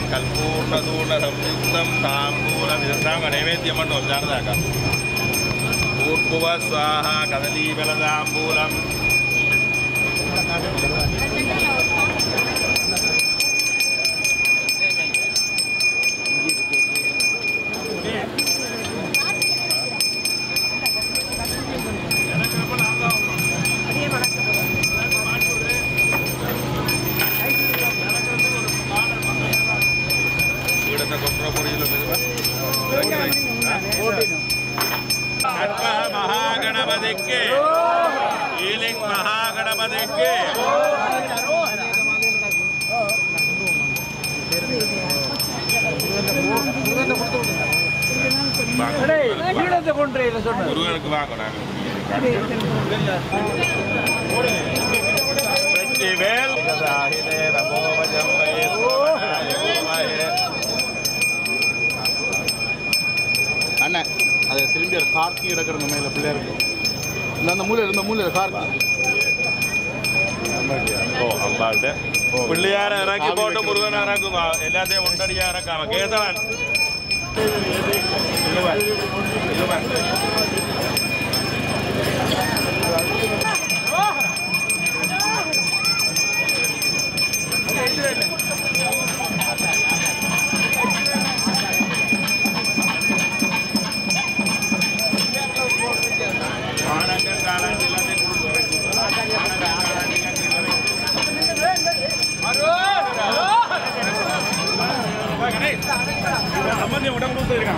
கல்பூர்ணதூண சம்யுக்தம் தாம்பூலம் இதுதாங்க நைவேத்தியம் பண்ணுவோம் ஜானதாக்கா பூர்புவ சுவாஹா கதலீபலதாம்பூலம் வீடத்தை கொட்டுற பொரியல் கற்ப மகாகணபதிக்கு ஈலிங் மகாகணபதிக்கு முருகனுக்கு வாங்க வெற்றிவேல் கதாகிலே நமோவஜம்பயே சோமநாய அண்ணன் அதை திரும்பி அது கார்த்தி கிடக்குறங்க மேல பிள்ளையாருக்கு இல்லை அந்த மூலையில் இந்த மூலையில் கார்த்தி ഓ അമ്പാളുടെ പിള്ളിയാരെ ഇറക്കി പോട്ട് മുരുകൻ ഇറക്കും എല്ലാത്തെയും ഉണ്ടടിയാ ഇറക്കാം കേസവൻ ഇലുവൻ ഇലുവൻ ആണക്കം കാണാൻ എല്ലാത്തെയും കൊടുക്കും ഇറക്കും ആണക്കം കാണാൻ ഇറക്കും சம்பந்தி உடம்பு இருக்கான்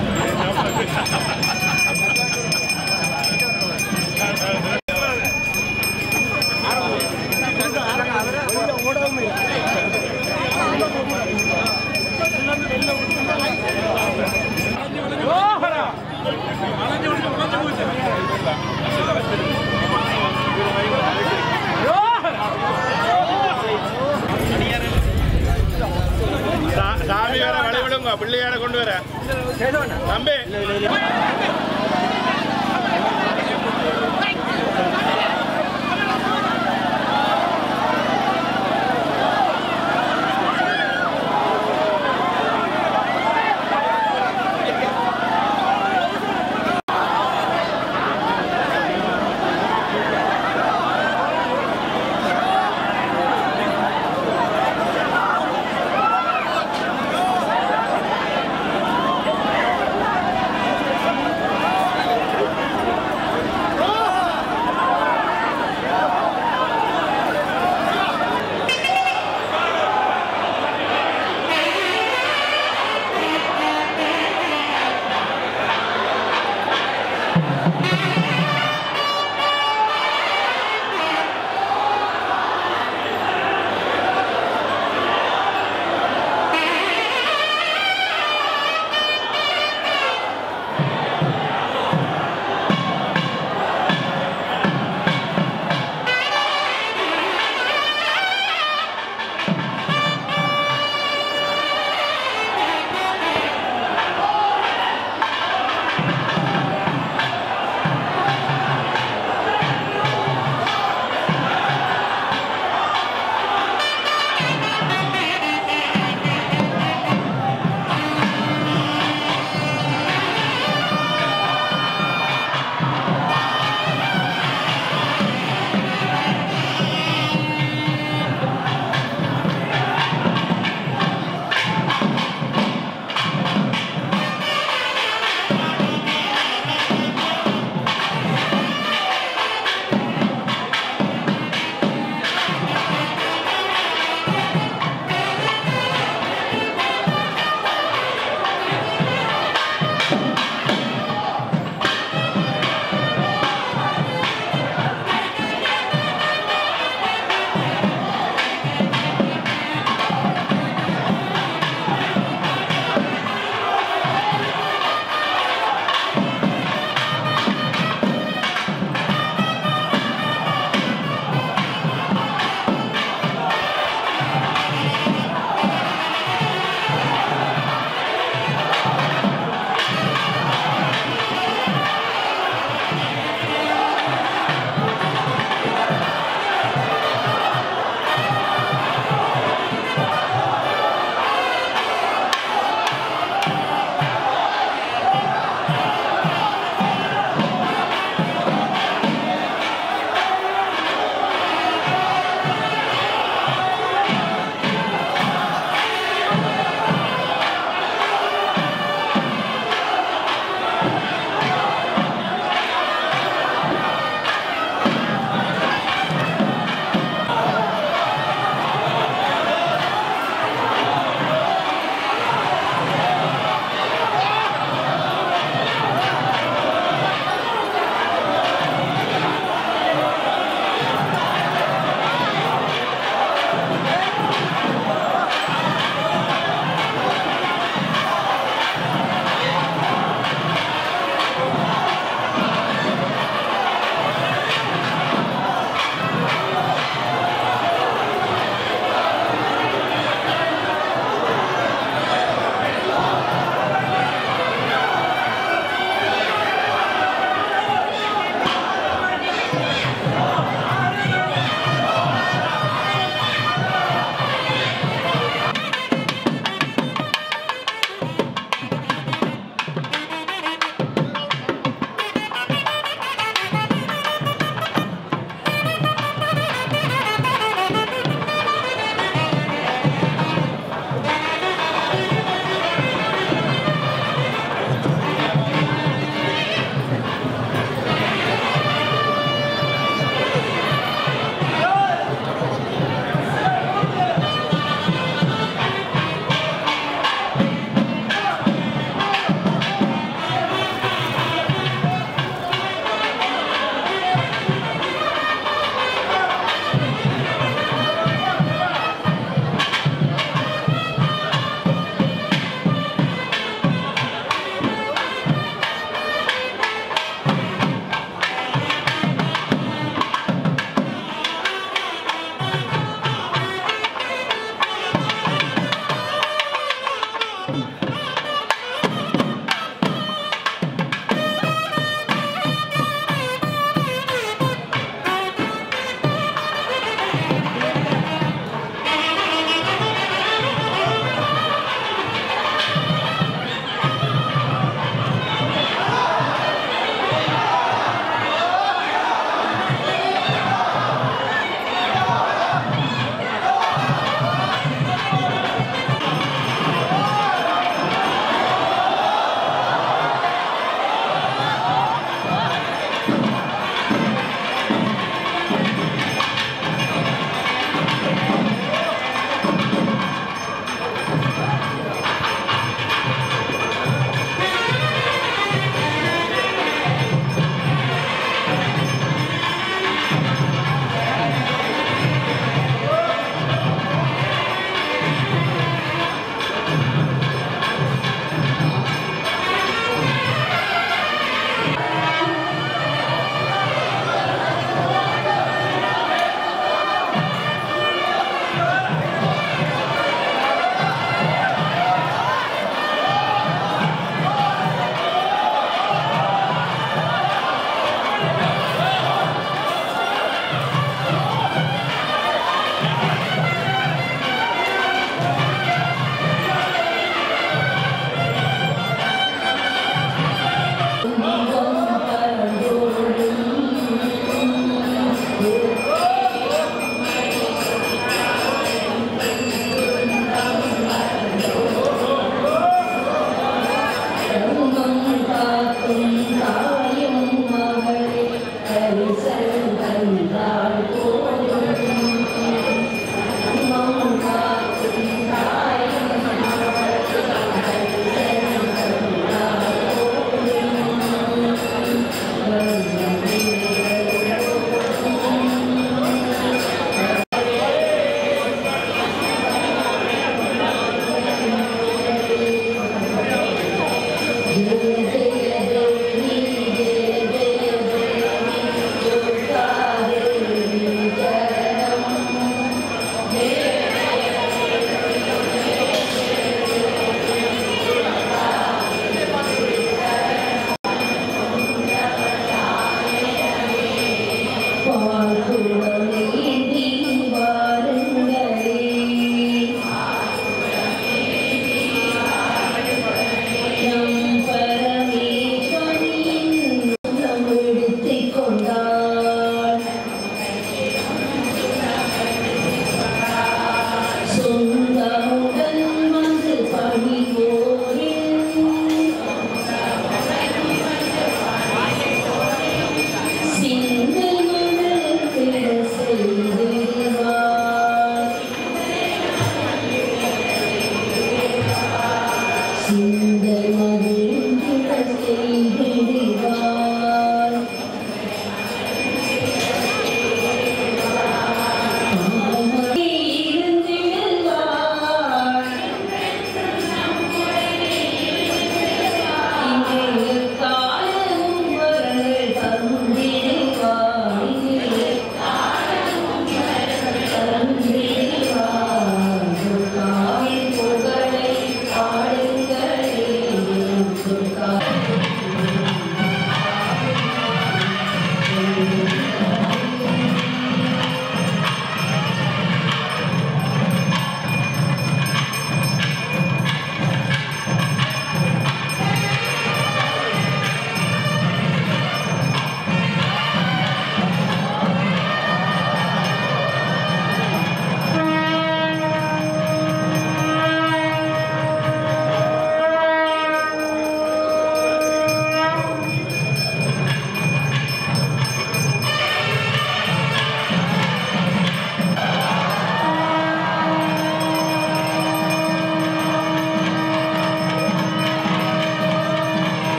சாமி வேற வழிவிடுங்க பிள்ளையார கொண்டு வர தம்பி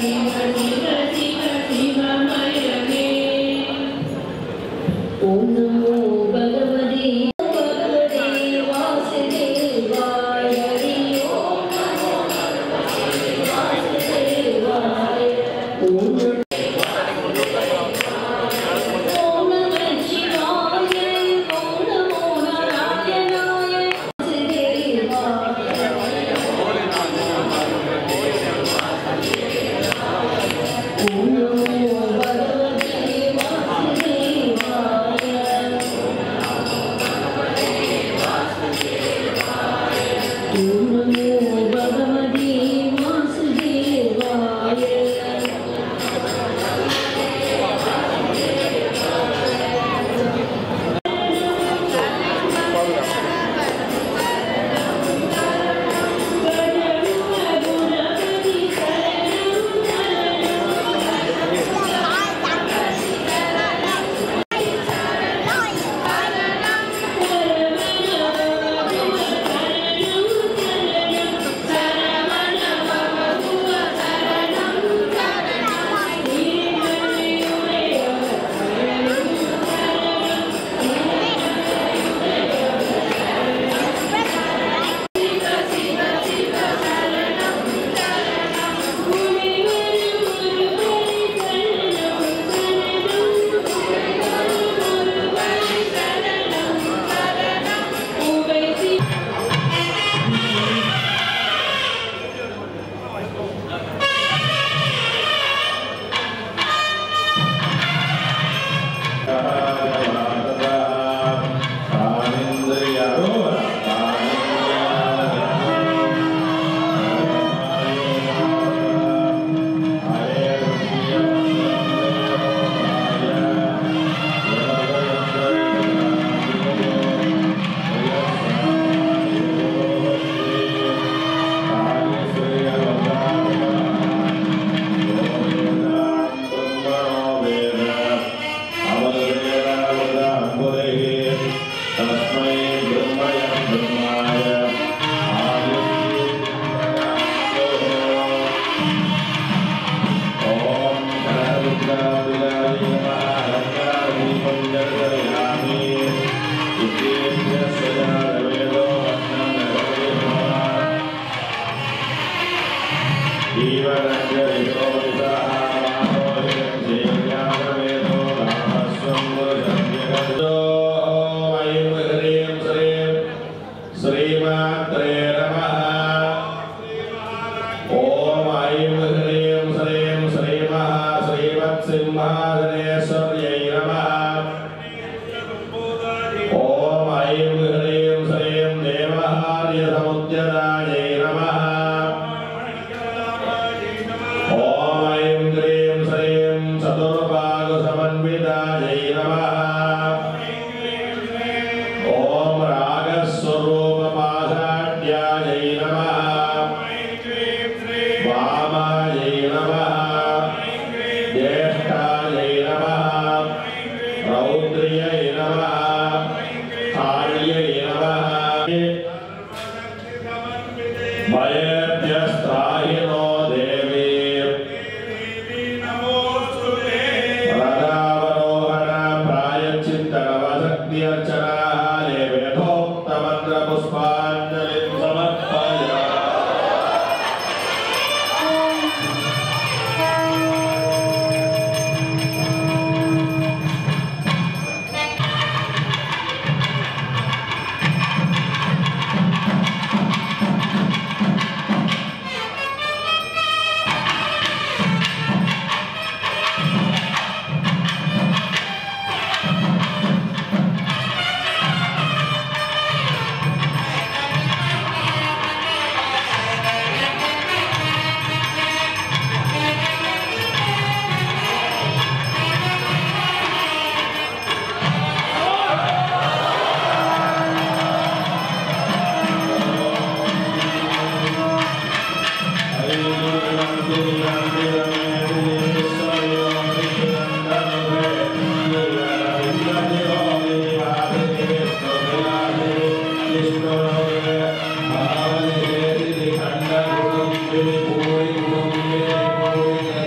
ஓம் நமோ பகவதே பகவதே வாசுதேவாய ஹரி ஓம் நமோ பகவதே வாசுதேவாய ஓம் ஓம் நம சிவாய ஓம் நமோ நாராயணாய வாசுதேவாய ஓம் நமோ பகவதே வாசுதேவாய ஓம் நமோ பகவதே வாசுதேவாய तस्मै ब्रह्मय ब्रह्माय ॐ गणरुद्राविलाय नमः रत्नादीपं दर्शयामि इत्येभ्य सजातवेदो वह्नं नरवे नमः जीवरञ्जरितो विसाहारोहितं जीव्यामवेदो रामस्वं मुरजन्यगतो ऐं ह्रीं श्रीं श्रीमात्रे नमः ॐ ऐं ह्रीं श्रीं श्रीमः श्रीमत्सिंहासनेश्वर्यै नमः ॐ ऐं ह्रीं श्रीं देवहार्यसमुद्यदायै नमः ॐ ऐं ह्रीं श्रीं चतुर्भागसमन्वितायै नमः ॐ रागस्वरूपपाषाढ्यायै नमः वामायै नमः ज्येष्ठायै नमः रौद्र्यै नमः काल्यै नमः भयेभ्यस्त्राहिनो देवी रथावरोहण प्रायश्चित्तनवशक्त्यर्चनाः देवेभोक्तमन्त्रपुष्पाञ्जलिं समर्पयामि Thank you.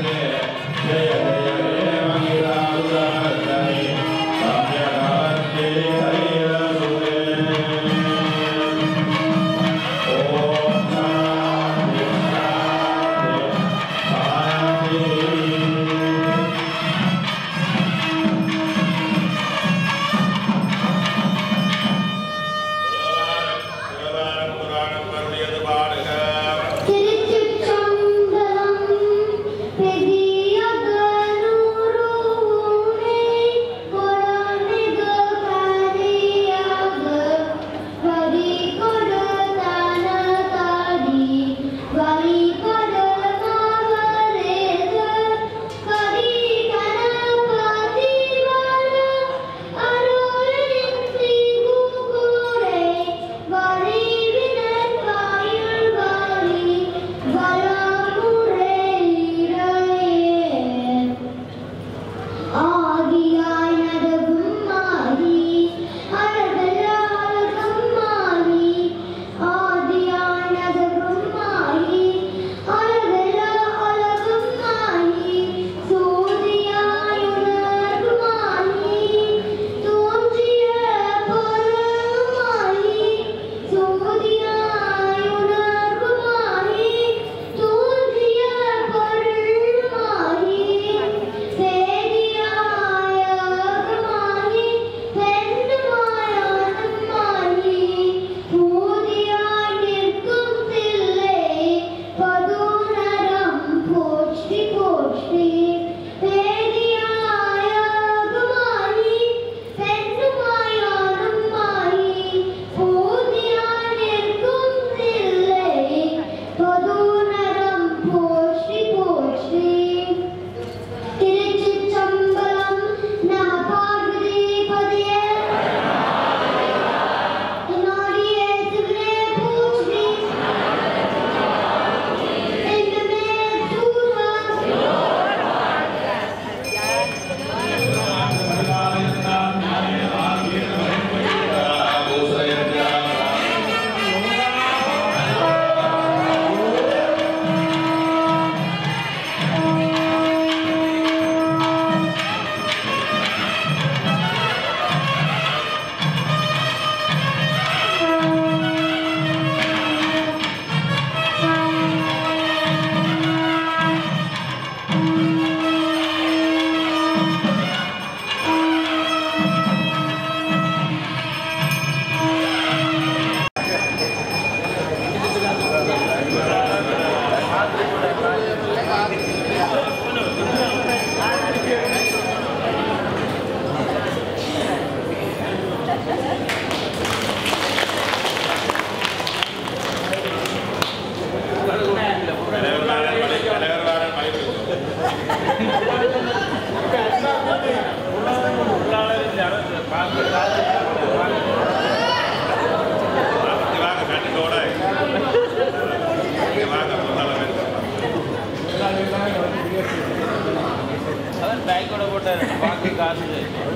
பாக்கு காசு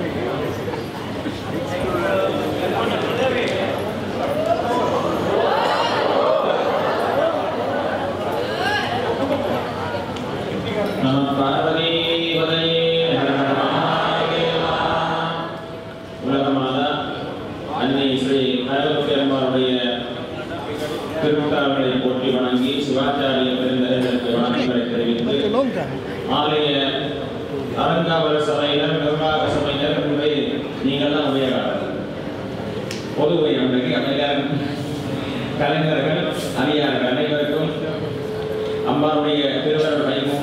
நம பார்வதி வதையே உலகமாதா அன்னை ஸ்ரீ கரகத்தியம்மாவுடைய திருத்தாள்களை போற்றி வணங்கி சிவாச்சாரிய பெருந்தகைகளுக்கு வணக்கங்களை தெரிவித்து ஆலய அலங்காவல சபையினர் நிர்வாக சபையினர் உங்களை நீங்கள் தான் உபயோகாளர்கள் பொது உரையாடலுக்கு அமையர் கலைஞர்கள் அணியார்கள் அனைவருக்கும் அம்மாவுடைய திருவருள் கைகூட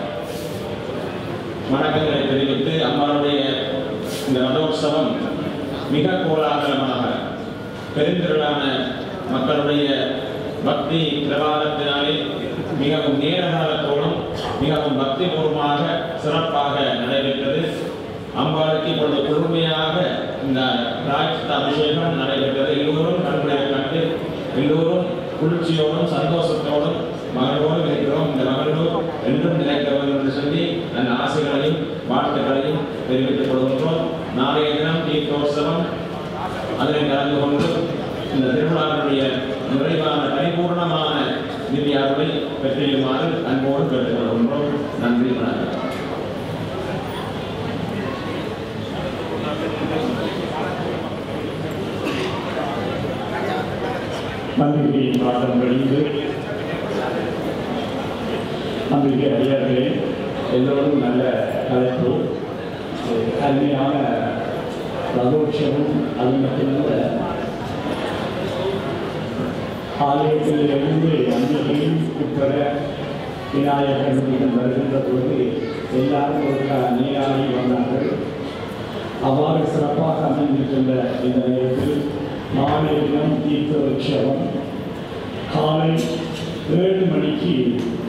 வணக்கங்களை தெரிவித்து அம்மாவுடைய இந்த ரதோற்சவம் மிக கோலாகலமாக பெருந்திரளான மக்களுடைய பக்தி பிரபாதத்தினாலே மிகவும் நேர காலத்தோடும் மிகவும் பக்திபூர்வமாக சிறப்பாக நடைபெற்றது அம்பாளுக்கு இப்பொழுது குழுமையாக இந்த ராஜ்த அபிஷேகம் நடைபெற்றது எல்லோரும் கண்களை கண்டு எல்லோரும் குளிர்ச்சியோடும் சந்தோஷத்தோடும் மகளோடு இருக்கிறோம் இந்த மகளோடு என்றும் நிலைக்கிறவர் என்று சொல்லி அந்த ஆசைகளையும் வாழ்த்துக்களையும் தெரிவித்துக் கொள்கின்றோம் நாளைய தினம் தீர்த்தோற்சவம் அதில் கலந்து கொண்டு இந்த திருவிழாவுடைய நிறைவான பரிபூர்ணமான திவ்யாவை பெற்றியுமாறு அன்போடு கேட்டுக்கொள்கின்றோம் நன்றி வணக்கம் நம்பிக்கை மாதம் கழிந்து நம்பிக்கை ஐயர்களே எல்லோரும் நல்ல தலைப்பு அருமையான ரதோட்சமும் அது மட்டுமல்ல ஆலயத்தில் இருந்து அன்னையும் உட்பட விநாயகர் வருகின்ற பொழுது எல்லாரும் ஒரு நீராடி வந்தார்கள் அவ்வாறு சிறப்பாக அமைந்திருக்கின்ற இந்த நேரத்தில் நாளைய தினம் தீர்த்த உற்சவம் காலை ஏழு மணிக்கு